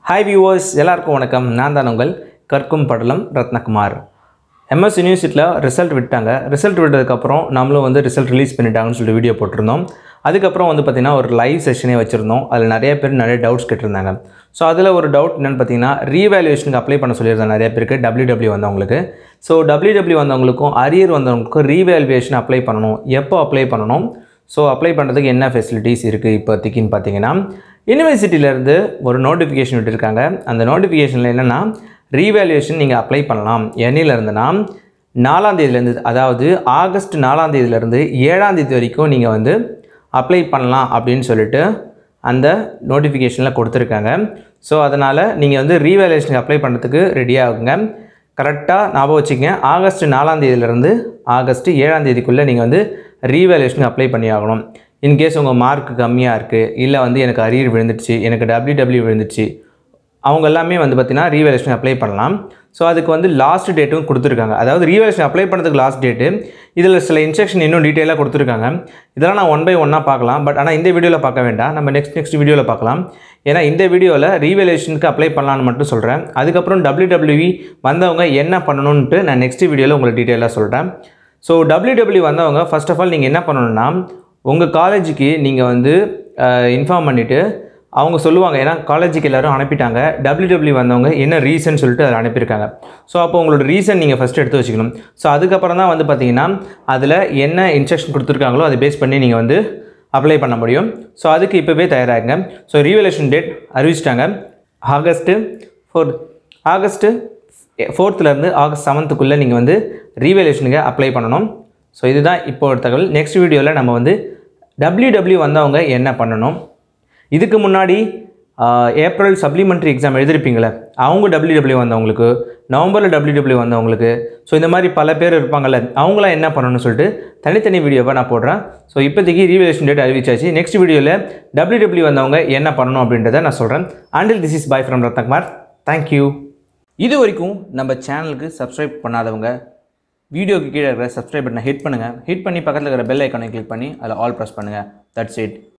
hi viewers எல்லாருக்கும் வணக்கம் நான் தான் உங்கள் கற்கும் படலம் ரத்னகுமார் எம்எஸ் யூனிவர்சிட்டியில் ரிசல்ட் விட்டாங்க ரிசல்ட் விட்டதுக்கப்புறம் நம்மளும் வந்து ரிசல்ட் ரிலீஸ் பண்ணிட்டாங்கன்னு சொல்லிட்டு வீடியோ போட்டிருந்தோம் அதுக்கப்புறம் வந்து பார்த்திங்கன்னா ஒரு லைவ் செஷனே வச்சுருந்தோம் அதில் நிறைய பேர் நிறைய டவுட்ஸ் கேட்டிருந்தாங்க ஸோ அதில் ஒரு டவுட் என்னென்னு பார்த்தீங்கன்னா ரீவேல்யூஷனுக்கு அப்ளை பண்ண சொல்லியிருந்தாங்க நிறைய பேருக்கு டபிள்யூ வந்தவங்களுக்கு ஸோ டபிள்யூ வந்தவங்களுக்கும் அரியர் வந்தவங்களுக்கும் ரீவேல்யூவேஷன் அப்ளை பண்ணணும் எப்போ அப்ளை பண்ணணும் ஸோ அப்ளை பண்ணுறதுக்கு என்ன ஃபெசிலிட்டிஸ் இருக்குது இப்போதைக்குன்னு பார்த்தீங்கன்னா யூனிவர்சிட்டியிலேருந்து ஒரு நோட்டிஃபிகேஷன் விட்டுருக்காங்க அந்த நோட்டிஃபிகேஷனில் என்னென்னா ரீவேல்யூஷன் நீங்கள் அப்ளை பண்ணலாம் என்னையிலேருந்துனா நாலாம் தேதியிலேருந்து அதாவது ஆகஸ்ட் நாலாம் தேதியிலேருந்து ஏழாம் தேதி வரைக்கும் நீங்கள் வந்து அப்ளை பண்ணலாம் அப்படின்னு சொல்லிட்டு அந்த நோட்டிஃபிகேஷனில் கொடுத்துருக்காங்க ஸோ அதனால் நீங்கள் வந்து ரீவேல்யூஷனுக்கு அப்ளை பண்ணுறதுக்கு ரெடியாகுங்க கரெக்டாக ஞாபகம் வச்சுக்கங்க ஆகஸ்ட் நாலாம் தேதியிலேருந்து ஆகஸ்ட் ஏழாம் தேதிக்குள்ளே நீங்கள் வந்து ரீவேல்யூஷனுக்கு அப்ளை பண்ணி ஆகணும் இன்கேஸ் உங்கள் மார்க் கம்மியாக இருக்குது இல்லை வந்து எனக்கு அரியர் விழுந்துடுச்சு எனக்கு டபிள்யூ விழுந்துச்சு அவங்க எல்லாமே வந்து பார்த்திங்கன்னா ரீவேல்யூஷன் அப்ளை பண்ணலாம் ஸோ அதுக்கு வந்து லாஸ்ட் டேட்டும் கொடுத்துருக்காங்க அதாவது ரீவேல்யூஷன் அப்ளை பண்ணுறதுக்கு லாஸ்ட் டேட்டு இதில் சில இன்ஸ்ட்ரக்ஷன் இன்னும் டீட்டெயிலாக கொடுத்துருக்காங்க இதெல்லாம் நான் ஒன் பை ஒன்னாக பார்க்கலாம் பட் ஆனால் இந்த வீடியோவில் பார்க்க வேண்டாம் நம்ம நெக்ஸ்ட் நெக்ஸ்ட் வீடியோவில் பார்க்கலாம் ஏன்னா இந்த வீடியோவில் ரீவேல்யூஷனுக்கு அப்ளை பண்ணலான்னு மட்டும் சொல்கிறேன் அதுக்கப்புறம் டபிள்யூ வந்தவங்க என்ன பண்ணணுன்ட்டு நான் நெக்ஸ்ட் வீடியோவில் உங்களுக்கு டீட்டெயிலாக சொல்கிறேன் ஸோ டபிள்யூ வந்தவங்க ஃபர்ஸ்ட் ஆஃப் ஆல் நீங்கள் என்ன பண்ணணும்னா உங்கள் காலேஜுக்கு நீங்கள் வந்து இன்ஃபார்ம் பண்ணிவிட்டு அவங்க சொல்லுவாங்க ஏன்னா காலேஜுக்கு எல்லோரும் அனுப்பிட்டாங்க டபிள்யூ வந்தவங்க என்ன ரீசன் சொல்லிட்டு அதில் அனுப்பியிருக்காங்க ஸோ அப்போ உங்களோட ரீசன் நீங்கள் ஃபஸ்ட்டு எடுத்து வச்சுக்கணும் ஸோ அதுக்கப்புறம் தான் வந்து பார்த்தீங்கன்னா அதில் என்ன இன்ஸ்ட்ரக்ஷன் கொடுத்துருக்காங்களோ அதை பேஸ் பண்ணி நீங்கள் வந்து அப்ளை பண்ண முடியும் ஸோ அதுக்கு இப்போவே தயாராகுங்க ஸோ ரீவலேஷன் டேட் அறிவிச்சிட்டாங்க ஆகஸ்ட்டு ஃபோர் ஆகஸ்ட்டு ஃபோர்த்துலேருந்து ஆகஸ்ட் செவன்த்துக்குள்ளே நீங்கள் வந்து ரீவேலேஷனுக்கு அப்ளை பண்ணணும் ஸோ இதுதான் இப்போ ஒரு தகவல் நெக்ஸ்ட் வீடியோவில் நம்ம வந்து டபிள்யூ வந்தவங்க என்ன பண்ணணும் இதுக்கு முன்னாடி ஆஹ், ஏப்ரல் சப்ளிமெண்ட்ரி எக்ஸாம் எழுதிருப்பீங்களே அவங்க டபிள்யூ வந்தவங்களுக்கு நவம்பரில் டபிள்யூ வந்தவங்களுக்கு ஸோ இந்த மாதிரி பல பேர் இருப்பாங்கல்ல அவங்களாம் என்ன பண்ணணும்னு சொல்லிட்டு தனித்தனி வீடியோவை நான் போடுறேன் ஸோ இப்போதைக்கு ரீவேலேஷன் டேட் அறிவிச்சாச்சு நெக்ஸ்ட் வீடியோவில் டபிள்யூ வந்தவங்க என்ன பண்ணணும் அப்படின்றத நான் சொல்கிறேன் until this is bye from Ratnakumar thank you இது வரைக்கும் நம்ம சேனலுக்கு சப்ஸ்கிரைப் பண்ணாதவங்க வீடியோக்கு கீழே இருக்கிற சப்ஸ்கிரைப் பட்டனை ஹிட் பண்ணுங்கள் ஹிட் பண்ணி பக்கத்தில் இருக்கிற பெல் ஐக்கானை கிளிக் பண்ணி அதில் ஆல் ப்ரெஸ் பண்ணுங்கள் தட்ஸ் இட்